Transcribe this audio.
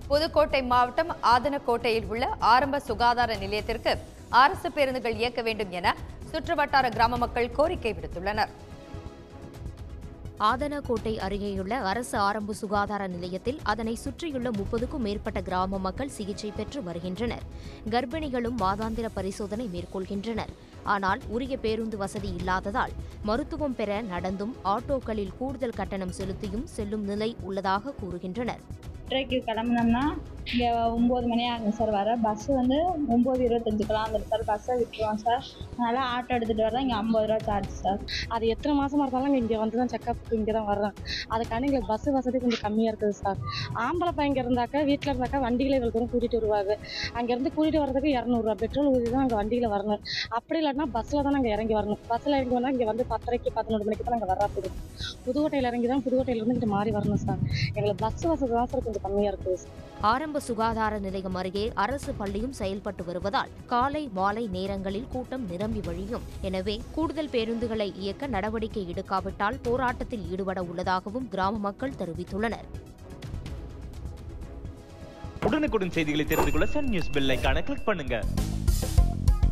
புதுக்கோட்டை மாவட்டம் ஆதனக்கோட்டையில் உள்ள ஆரம்ப சுகாதார நிலையத்திற்கு அரசு பேருந்துகள் இயக்க வேண்டும் என சுற்றுவட்டார கிராம மக்கள் கோரிக்கை விடுத்துள்ளனர் ஆதனக்கோட்டை அருகேயுள்ள அரசு ஆரம்ப சுகாதார நிலையத்தில் அதனை சுற்றியுள்ள முப்பதுக்கும் மேற்பட்ட கிராம மக்கள் சிகிச்சை பெற்று வருகின்றனர் கர்ப்பிணிகளும் மாதாந்திர பரிசோதனை மேற்கொள்கின்றனர் ஆனால் உரிய பேருந்து வசதி இல்லாததால் மருத்துவம் பெற நடந்தும் ஆட்டோக்களில் கூடுதல் கட்டணம் செலுத்தியும் செல்லும் நிலை உள்ளதாக கூறுகின்றனர் எட்டரைக்கு கிளம்புனோம்னா இங்கே ஒம்பது மணி ஆகும் சார் வர பஸ்ஸு வந்து ஒம்பது இருபத்தஞ்சுக்கெலாம் வந்துடும் சார் பஸ்ஸை விட்டுருவோம் சார் அதனால் ஆட்டோ எடுத்துகிட்டு வரதான் இங்கே ஐம்பது ரூபா சார்ஜ் சார் அது எத்தனை மாசமா இருந்தாலும் இங்கே வந்து தான் செக்கப் இங்கே தான் வர்றோம் அதுக்காண்டி எங்களுக்கு பஸ் வசதி கொஞ்சம் கம்மியாக இருக்குது சார் ஆம்பளை பையங்க இருந்தாக்கா வீட்டில் இருந்தாக்கா வண்டிகளை இவ்வளோ தூரம் கூட்டிகிட்டு வருவாங்க அங்கேருந்து கூட்டிகிட்டு வரதுக்கு இரநூறுவா பெட்ரோல் ஊதி தான் அங்கே வண்டியில் வரணும் அப்படி இல்லாட்டினா பஸ்ஸில் தான் நாங்கள் இறங்கி வரணும் பஸ்ஸில் இறங்கி வந்தால் இங்கே வந்து பத்தரைக்கு பதினொரு மணிக்கு தான் நாங்கள் வர்றது புதுக்கோட்டையில் இறங்கி தான் புதுக்கோட்டையிலேருந்து இங்கே மாறி வரணும் சார் எங்களுக்கு பஸ் வசதி தான் சார் கொஞ்சம் கம்மியாக இருக்குது சார் ஆரம்ப சுகாதார நிலையம் அருகே அரசு பள்ளியும் செயல்பட்டு வருவதால் காலை மாலை நேரங்களில் கூட்டம் நிரம்பி வழியும் எனவே கூடுதல் பேருந்துகளை இயக்க நடவடிக்கை எடுக்காவிட்டால் போராட்டத்தில் ஈடுபட உள்ளதாகவும் கிராம மக்கள் தெரிவித்துள்ளனர் உடனுக்குடன் செய்திகளை தெரிந்து கொள்ள சன் நியூஸ் பெல் ஐகானை கிளிக் பண்ணுங்க